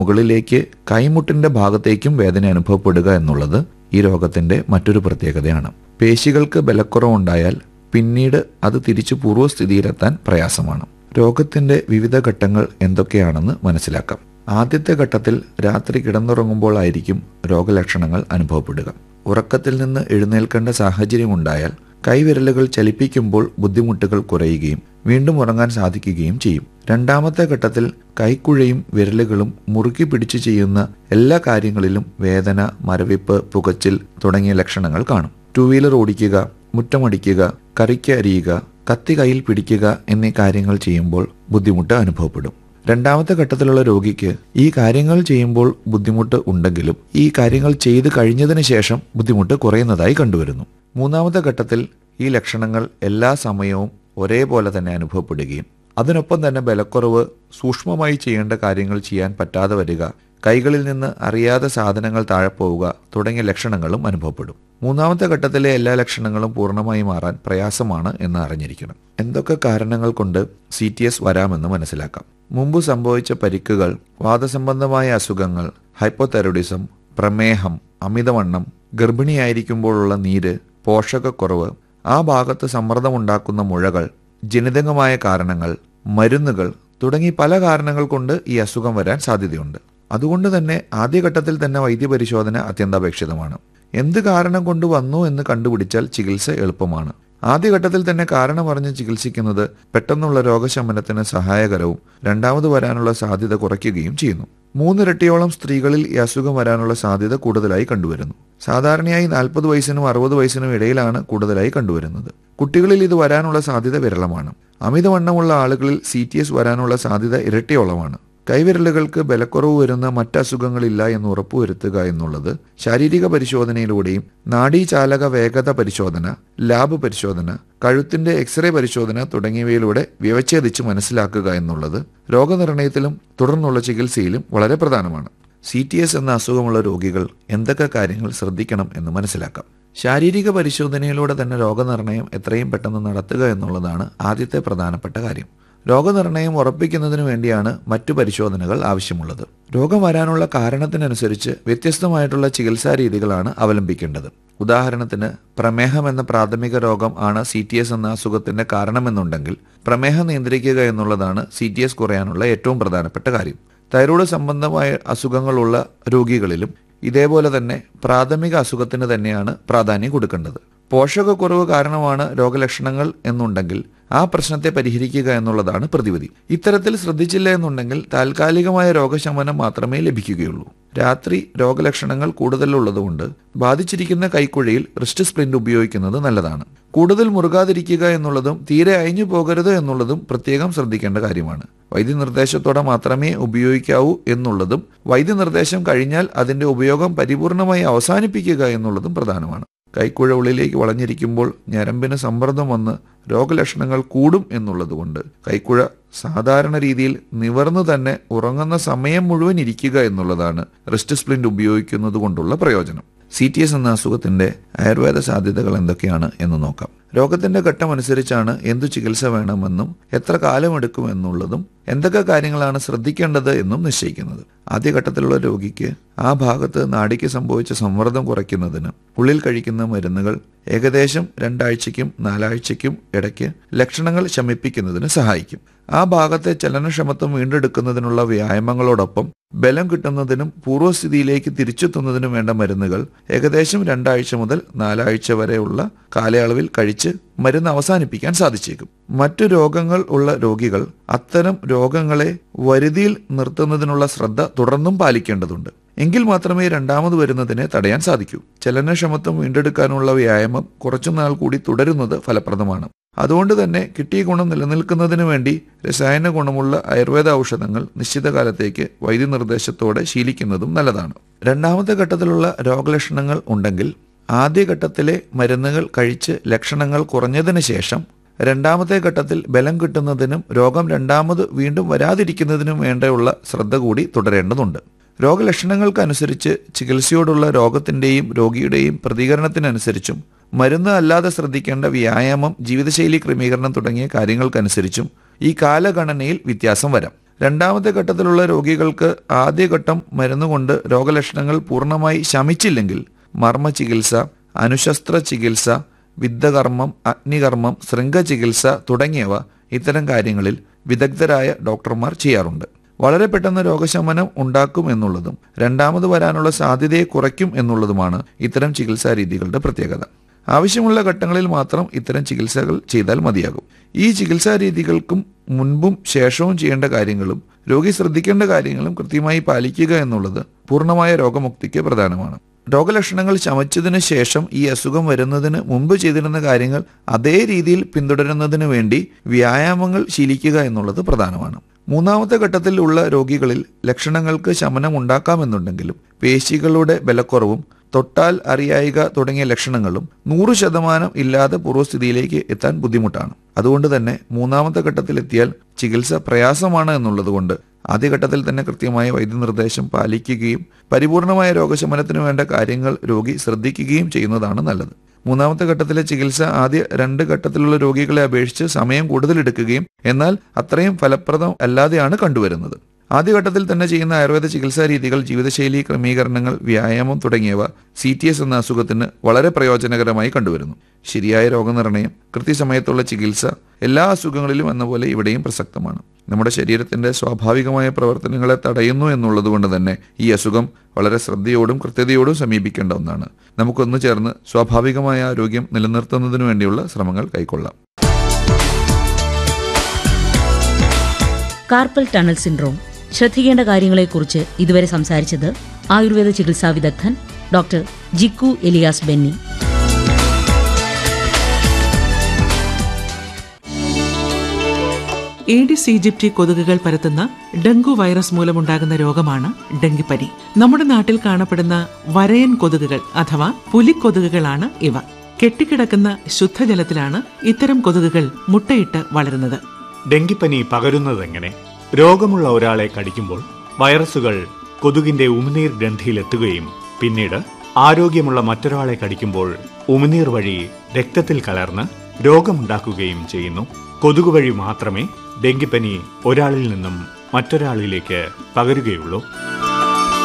മുകളിലേക്ക് കൈമുട്ടിന്റെ ഭാഗത്തേക്കും വേദന അനുഭവപ്പെടുക എന്നുള്ളത് ഈ രോഗത്തിന്റെ മറ്റൊരു പ്രത്യേകതയാണ് പേശികൾക്ക് ബലക്കുറവുണ്ടായാൽ പിന്നീട് അത് തിരിച്ചു പൂർവ്വസ്ഥിതിയിലെത്താൻ പ്രയാസമാണ് രോഗത്തിന്റെ വിവിധ ഘട്ടങ്ങൾ എന്തൊക്കെയാണെന്ന് മനസ്സിലാക്കാം ആദ്യത്തെ ഘട്ടത്തിൽ രാത്രി കിടന്നുറങ്ങുമ്പോഴായിരിക്കും രോഗലക്ഷണങ്ങൾ അനുഭവപ്പെടുക ഉറക്കത്തിൽ നിന്ന് എഴുന്നേൽക്കേണ്ട സാഹചര്യമുണ്ടായാൽ കൈവിരലുകൾ ചലിപ്പിക്കുമ്പോൾ ബുദ്ധിമുട്ടുകൾ കുറയുകയും വീണ്ടും ഉറങ്ങാൻ സാധിക്കുകയും ചെയ്യും രണ്ടാമത്തെ ഘട്ടത്തിൽ കൈക്കുഴയും വിരലുകളും മുറുക്കി പിടിച്ചു ചെയ്യുന്ന എല്ലാ കാര്യങ്ങളിലും വേദന മരവിപ്പ് പുകച്ചിൽ തുടങ്ങിയ ലക്ഷണങ്ങൾ കാണും ടൂ വീലർ ഓടിക്കുക മുറ്റമടിക്കുക കറിക്ക് അരിയുക കത്തി കയ്യിൽ പിടിക്കുക എന്നീ കാര്യങ്ങൾ ചെയ്യുമ്പോൾ ബുദ്ധിമുട്ട് അനുഭവപ്പെടും രണ്ടാമത്തെ ഘട്ടത്തിലുള്ള രോഗിക്ക് ഈ കാര്യങ്ങൾ ചെയ്യുമ്പോൾ ബുദ്ധിമുട്ട് ഉണ്ടെങ്കിലും ഈ കാര്യങ്ങൾ ചെയ്തു കഴിഞ്ഞതിന് ശേഷം ബുദ്ധിമുട്ട് കുറയുന്നതായി കണ്ടുവരുന്നു മൂന്നാമത്തെ ഘട്ടത്തിൽ ഈ ലക്ഷണങ്ങൾ എല്ലാ സമയവും ഒരേപോലെ തന്നെ അനുഭവപ്പെടുകയും അതിനൊപ്പം തന്നെ ബലക്കുറവ് സൂക്ഷ്മമായി ചെയ്യേണ്ട കാര്യങ്ങൾ ചെയ്യാൻ പറ്റാതെ വരിക കൈകളിൽ നിന്ന് അറിയാതെ സാധനങ്ങൾ താഴെ പോവുക തുടങ്ങിയ ലക്ഷണങ്ങളും അനുഭവപ്പെടും മൂന്നാമത്തെ ഘട്ടത്തിലെ എല്ലാ ലക്ഷണങ്ങളും പൂർണ്ണമായി മാറാൻ പ്രയാസമാണ് എന്ന് അറിഞ്ഞിരിക്കണം എന്തൊക്കെ കാരണങ്ങൾ കൊണ്ട് സി ടി എസ് വരാമെന്ന് മനസ്സിലാക്കാം മുമ്പ് സംഭവിച്ച പരിക്കുകൾ വാദസംബന്ധമായ അസുഖങ്ങൾ ഹൈപ്പോതെറോഡിസം പ്രമേഹം അമിതവണ്ണം ഗർഭിണിയായിരിക്കുമ്പോഴുള്ള നീര് പോഷകക്കുറവ് ആ ഭാഗത്ത് സമ്മർദ്ദമുണ്ടാക്കുന്ന മുഴകൾ ജനിതകമായ കാരണങ്ങൾ മരുന്നുകൾ തുടങ്ങി പല കാരണങ്ങൾ കൊണ്ട് ഈ അസുഖം വരാൻ സാധ്യതയുണ്ട് അതുകൊണ്ട് തന്നെ ആദ്യഘട്ടത്തിൽ തന്നെ വൈദ്യപരിശോധന അത്യന്താപേക്ഷിതമാണ് എന്ത് കാരണം കൊണ്ട് വന്നു എന്ന് കണ്ടുപിടിച്ചാൽ ചികിത്സ എളുപ്പമാണ് ആദ്യഘട്ടത്തിൽ തന്നെ കാരണം അറിഞ്ഞ് ചികിത്സിക്കുന്നത് പെട്ടെന്നുള്ള രോഗശമനത്തിന് സഹായകരവും രണ്ടാമത് വരാനുള്ള സാധ്യത കുറയ്ക്കുകയും ചെയ്യുന്നു മൂന്നിരട്ടിയോളം സ്ത്രീകളിൽ ഈ അസുഖം വരാനുള്ള സാധ്യത കൂടുതലായി കണ്ടുവരുന്നു സാധാരണയായി നാൽപ്പത് വയസ്സിനും അറുപത് വയസ്സിനും ഇടയിലാണ് കൂടുതലായി കണ്ടുവരുന്നത് കുട്ടികളിൽ ഇത് വരാനുള്ള സാധ്യത വിരളമാണ് അമിതവണ്ണമുള്ള ആളുകളിൽ സി ടി എസ് വരാനുള്ള സാധ്യത ഇരട്ടിയോളമാണ് കൈവിരലുകൾക്ക് ബലക്കുറവ് വരുന്ന മറ്റ് അസുഖങ്ങളില്ല എന്ന് ഉറപ്പുവരുത്തുക എന്നുള്ളത് ശാരീരിക പരിശോധനയിലൂടെയും നാഡീചാലക വേഗത പരിശോധന ലാബ് പരിശോധന കഴുത്തിന്റെ എക്സ്റേ പരിശോധന തുടങ്ങിയവയിലൂടെ വ്യവച്ഛേദിച്ച് മനസ്സിലാക്കുക എന്നുള്ളത് രോഗനിർണയത്തിലും തുടർന്നുള്ള ചികിത്സയിലും വളരെ പ്രധാനമാണ് സി ടി എസ് എന്ന അസുഖമുള്ള രോഗികൾ എന്തൊക്കെ കാര്യങ്ങൾ ശ്രദ്ധിക്കണം എന്ന് മനസ്സിലാക്കാം ശാരീരിക പരിശോധനയിലൂടെ തന്നെ രോഗനിർണയം എത്രയും പെട്ടെന്ന് നടത്തുക എന്നുള്ളതാണ് ആദ്യത്തെ പ്രധാനപ്പെട്ട കാര്യം രോഗനിർണയം ഉറപ്പിക്കുന്നതിനു വേണ്ടിയാണ് മറ്റു പരിശോധനകൾ ആവശ്യമുള്ളത് രോഗം വരാനുള്ള കാരണത്തിനനുസരിച്ച് വ്യത്യസ്തമായിട്ടുള്ള ചികിത്സാ രീതികളാണ് അവലംബിക്കേണ്ടത് ഉദാഹരണത്തിന് പ്രമേഹം എന്ന പ്രാഥമിക രോഗം ആണ് സി ടി എസ് എന്ന അസുഖത്തിന്റെ കാരണമെന്നുണ്ടെങ്കിൽ പ്രമേഹം നിയന്ത്രിക്കുക എന്നുള്ളതാണ് സി ടി എസ് കുറയാനുള്ള ഏറ്റവും പ്രധാനപ്പെട്ട കാര്യം തൈറോയ്ഡ് സംബന്ധമായ അസുഖങ്ങളുള്ള രോഗികളിലും ഇതേപോലെ തന്നെ പ്രാഥമിക അസുഖത്തിന് തന്നെയാണ് പ്രാധാന്യം കൊടുക്കേണ്ടത് പോഷകക്കുറവ് കാരണമാണ് രോഗലക്ഷണങ്ങൾ എന്നുണ്ടെങ്കിൽ ആ പ്രശ്നത്തെ പരിഹരിക്കുക എന്നുള്ളതാണ് പ്രതിവിധി ഇത്തരത്തിൽ ശ്രദ്ധിച്ചില്ല എന്നുണ്ടെങ്കിൽ താൽക്കാലികമായ രോഗശമനം മാത്രമേ ലഭിക്കുകയുള്ളൂ രാത്രി രോഗലക്ഷണങ്ങൾ കൂടുതലുള്ളതുകൊണ്ട് ബാധിച്ചിരിക്കുന്ന കൈക്കുഴയിൽ റിസ്റ്റ് സ്പ്ലിന്റ് ഉപയോഗിക്കുന്നത് നല്ലതാണ് കൂടുതൽ മുറുകാതിരിക്കുക എന്നുള്ളതും തീരെ അയഞ്ഞു പോകരുത് എന്നുള്ളതും പ്രത്യേകം ശ്രദ്ധിക്കേണ്ട കാര്യമാണ് വൈദ്യനിർദ്ദേശത്തോടെ മാത്രമേ ഉപയോഗിക്കാവൂ എന്നുള്ളതും വൈദ്യനിർദ്ദേശം കഴിഞ്ഞാൽ അതിന്റെ ഉപയോഗം പരിപൂർണമായി അവസാനിപ്പിക്കുക എന്നുള്ളതും പ്രധാനമാണ് കൈക്കുഴ ഉള്ളിലേക്ക് വളഞ്ഞിരിക്കുമ്പോൾ ഞരമ്പിന് സമ്മർദ്ദം വന്ന് രോഗലക്ഷണങ്ങൾ കൂടും എന്നുള്ളതുകൊണ്ട് കൈക്കുഴ സാധാരണ രീതിയിൽ നിവർന്നു തന്നെ ഉറങ്ങുന്ന സമയം മുഴുവൻ ഇരിക്കുക എന്നുള്ളതാണ് റിസ്റ്റ് സ്പ്ലിന്റ് ഉപയോഗിക്കുന്നത് കൊണ്ടുള്ള പ്രയോജനം സി ടി എസ് എന്ന അസുഖത്തിന്റെ ആയുർവേദ സാധ്യതകൾ എന്തൊക്കെയാണ് എന്ന് നോക്കാം രോഗത്തിന്റെ ഘട്ടം അനുസരിച്ചാണ് എന്തു ചികിത്സ വേണമെന്നും എത്ര കാലമെടുക്കുമെന്നുള്ളതും എന്തൊക്കെ കാര്യങ്ങളാണ് ശ്രദ്ധിക്കേണ്ടത് എന്നും നിശ്ചയിക്കുന്നത് ആദ്യഘട്ടത്തിലുള്ള രോഗിക്ക് ആ ഭാഗത്ത് നാടിക്ക് സംഭവിച്ച സമ്മർദ്ദം കുറയ്ക്കുന്നതിന് ഉള്ളിൽ കഴിക്കുന്ന മരുന്നുകൾ ഏകദേശം രണ്ടാഴ്ചയ്ക്കും നാലാഴ്ചയ്ക്കും ഇടയ്ക്ക് ലക്ഷണങ്ങൾ ശമിപ്പിക്കുന്നതിന് സഹായിക്കും ആ ഭാഗത്തെ ചലനക്ഷമത്വം വീണ്ടെടുക്കുന്നതിനുള്ള വ്യായാമങ്ങളോടൊപ്പം ബലം കിട്ടുന്നതിനും പൂർവ്വസ്ഥിതിയിലേക്ക് തിരിച്ചെത്തുന്നതിനും വേണ്ട മരുന്നുകൾ ഏകദേശം രണ്ടാഴ്ച മുതൽ നാലാഴ്ച വരെയുള്ള കാലയളവിൽ കഴിച്ച് മരുന്ന് അവസാനിപ്പിക്കാൻ സാധിച്ചേക്കും മറ്റു രോഗങ്ങൾ ഉള്ള രോഗികൾ അത്തരം രോഗങ്ങളെ വരുതിയിൽ നിർത്തുന്നതിനുള്ള ശ്രദ്ധ തുടർന്നും പാലിക്കേണ്ടതുണ്ട് എങ്കിൽ മാത്രമേ രണ്ടാമത് വരുന്നതിനെ തടയാൻ സാധിക്കൂ ചലനക്ഷമത്വം വീണ്ടെടുക്കാനുള്ള വ്യായാമം കുറച്ചുനാൾ കൂടി തുടരുന്നത് ഫലപ്രദമാണ് അതുകൊണ്ട് തന്നെ കിട്ടിയ ഗുണം നിലനിൽക്കുന്നതിന് വേണ്ടി രസായന ഗുണമുള്ള ആയുർവേദ ഔഷധങ്ങൾ നിശ്ചിത കാലത്തേക്ക് വൈദ്യനിർദ്ദേശത്തോടെ ശീലിക്കുന്നതും നല്ലതാണ് രണ്ടാമത്തെ ഘട്ടത്തിലുള്ള രോഗലക്ഷണങ്ങൾ ഉണ്ടെങ്കിൽ ആദ്യഘട്ടത്തിലെ മരുന്നുകൾ കഴിച്ച് ലക്ഷണങ്ങൾ കുറഞ്ഞതിന് ശേഷം രണ്ടാമത്തെ ഘട്ടത്തിൽ ബലം കിട്ടുന്നതിനും രോഗം രണ്ടാമത് വീണ്ടും വരാതിരിക്കുന്നതിനും വേണ്ടിയുള്ള ശ്രദ്ധ കൂടി തുടരേണ്ടതുണ്ട് രോഗലക്ഷണങ്ങൾക്കനുസരിച്ച് ചികിത്സയോടുള്ള രോഗത്തിന്റെയും രോഗിയുടെയും പ്രതികരണത്തിനനുസരിച്ചും മരുന്ന് അല്ലാതെ ശ്രദ്ധിക്കേണ്ട വ്യായാമം ജീവിതശൈലി ക്രമീകരണം തുടങ്ങിയ കാര്യങ്ങൾക്കനുസരിച്ചും ഈ കാലഗണനയിൽ വ്യത്യാസം വരാം രണ്ടാമത്തെ ഘട്ടത്തിലുള്ള രോഗികൾക്ക് ആദ്യഘട്ടം മരുന്നുകൊണ്ട് രോഗലക്ഷണങ്ങൾ പൂർണ്ണമായി ശമിച്ചില്ലെങ്കിൽ മർമ്മ ചികിത്സ അനുശസ്ത്ര ചികിത്സ വിദ്യകർമ്മം അഗ്നികർമ്മം ശൃംഗചികിത്സ തുടങ്ങിയവ ഇത്തരം കാര്യങ്ങളിൽ വിദഗ്ധരായ ഡോക്ടർമാർ ചെയ്യാറുണ്ട് വളരെ പെട്ടെന്ന് രോഗശമനം ഉണ്ടാക്കും എന്നുള്ളതും രണ്ടാമത് വരാനുള്ള സാധ്യതയെ കുറയ്ക്കും എന്നുള്ളതുമാണ് ഇത്തരം ചികിത്സാ രീതികളുടെ പ്രത്യേകത ആവശ്യമുള്ള ഘട്ടങ്ങളിൽ മാത്രം ഇത്തരം ചികിത്സകൾ ചെയ്താൽ മതിയാകും ഈ ചികിത്സാ രീതികൾക്കും മുൻപും ശേഷവും ചെയ്യേണ്ട കാര്യങ്ങളും രോഗി ശ്രദ്ധിക്കേണ്ട കാര്യങ്ങളും കൃത്യമായി പാലിക്കുക എന്നുള്ളത് പൂർണ്ണമായ രോഗമുക്തിക്ക് പ്രധാനമാണ് രോഗലക്ഷണങ്ങൾ ശമിച്ചതിന് ശേഷം ഈ അസുഖം വരുന്നതിന് മുമ്പ് ചെയ്തിരുന്ന കാര്യങ്ങൾ അതേ രീതിയിൽ പിന്തുടരുന്നതിന് വേണ്ടി വ്യായാമങ്ങൾ ശീലിക്കുക എന്നുള്ളത് പ്രധാനമാണ് മൂന്നാമത്തെ ഘട്ടത്തിൽ ഉള്ള രോഗികളിൽ ലക്ഷണങ്ങൾക്ക് ശമനം ഉണ്ടാക്കാമെന്നുണ്ടെങ്കിലും പേശികളുടെ ബലക്കുറവും തൊട്ടാൽ അറിയായിക തുടങ്ങിയ ലക്ഷണങ്ങളും നൂറ് ശതമാനം ഇല്ലാതെ പൂർവ്വസ്ഥിതിയിലേക്ക് എത്താൻ ബുദ്ധിമുട്ടാണ് അതുകൊണ്ട് തന്നെ മൂന്നാമത്തെ ഘട്ടത്തിലെത്തിയാൽ ചികിത്സ പ്രയാസമാണ് എന്നുള്ളതുകൊണ്ട് ആദ്യഘട്ടത്തിൽ തന്നെ കൃത്യമായ വൈദ്യനിർദ്ദേശം പാലിക്കുകയും പരിപൂർണമായ രോഗശമനത്തിന് വേണ്ട കാര്യങ്ങൾ രോഗി ശ്രദ്ധിക്കുകയും ചെയ്യുന്നതാണ് നല്ലത് മൂന്നാമത്തെ ഘട്ടത്തിലെ ചികിത്സ ആദ്യ രണ്ട് ഘട്ടത്തിലുള്ള രോഗികളെ അപേക്ഷിച്ച് സമയം കൂടുതൽ എടുക്കുകയും എന്നാൽ അത്രയും ഫലപ്രദം അല്ലാതെയാണ് കണ്ടുവരുന്നത് ആദ്യഘട്ടത്തിൽ തന്നെ ചെയ്യുന്ന ആയുർവേദ ചികിത്സാ രീതികൾ ജീവിതശൈലി ക്രമീകരണങ്ങൾ വ്യായാമം തുടങ്ങിയവ സി ടി എസ് എന്ന അസുഖത്തിന് വളരെ പ്രയോജനകരമായി കണ്ടുവരുന്നു ശരിയായ രോഗനിർണയം കൃത്യസമയത്തുള്ള ചികിത്സ എല്ലാ അസുഖങ്ങളിലും എന്ന പോലെ ഇവിടെയും പ്രസക്തമാണ് നമ്മുടെ ശരീരത്തിന്റെ സ്വാഭാവികമായ പ്രവർത്തനങ്ങളെ തടയുന്നു എന്നുള്ളതുകൊണ്ട് തന്നെ ഈ അസുഖം വളരെ ശ്രദ്ധയോടും കൃത്യതയോടും സമീപിക്കേണ്ട ഒന്നാണ് നമുക്കൊന്നു ചേർന്ന് സ്വാഭാവികമായ ആരോഗ്യം നിലനിർത്തുന്നതിനു വേണ്ടിയുള്ള ശ്രമങ്ങൾ കൈക്കൊള്ളാം കാർപ്പൽ ടണൽ സിൻഡ്രോം ശ്രദ്ധിക്കേണ്ട കാര്യങ്ങളെക്കുറിച്ച് ഇതുവരെ സംസാരിച്ചത് ആയുർവേദ ചികിത്സാ വിദഗ്ധൻ doctor Jikku Elias Benny Aedes aegypti കൊതുകുകൾ പരത്തുന്ന ഡെങ്കു വൈറസ് മൂലമുണ്ടാകുന്ന രോഗമാണ് ഡെങ്കിപ്പനി നമ്മുടെ നാട്ടിൽ കാണപ്പെടുന്ന വരയൻ കൊതുകുകൾ അഥവാ പുലിക്കൊതുകുകളാണ് ഇവ കെട്ടിക്കിടക്കുന്ന ശുദ്ധജലത്തിലാണ് ഇത്തരം കൊതുകുകൾ മുട്ടയിട്ട് വളരുന്നത് ഡെങ്കിപ്പനി പകരുന്നതെങ്ങനെ രോഗമുള്ള ഒരാളെ കടിക്കുമ്പോൾ വൈറസുകൾ കൊതുകിന്റെ ഉമിനീർ ഗ്രന്ഥിയിലെത്തുകയും പിന്നീട് ആരോഗ്യമുള്ള മറ്റൊരാളെ കടിക്കുമ്പോൾ ഉമിനീർ വഴി രക്തത്തിൽ കലർന്ന് രോഗമുണ്ടാക്കുകയും ചെയ്യുന്നു കൊതുക് വഴി മാത്രമേ ഡെങ്കിപ്പനി ഒരാളിൽ നിന്നും മറ്റൊരാളിലേക്ക് പകരുകയുള്ളൂ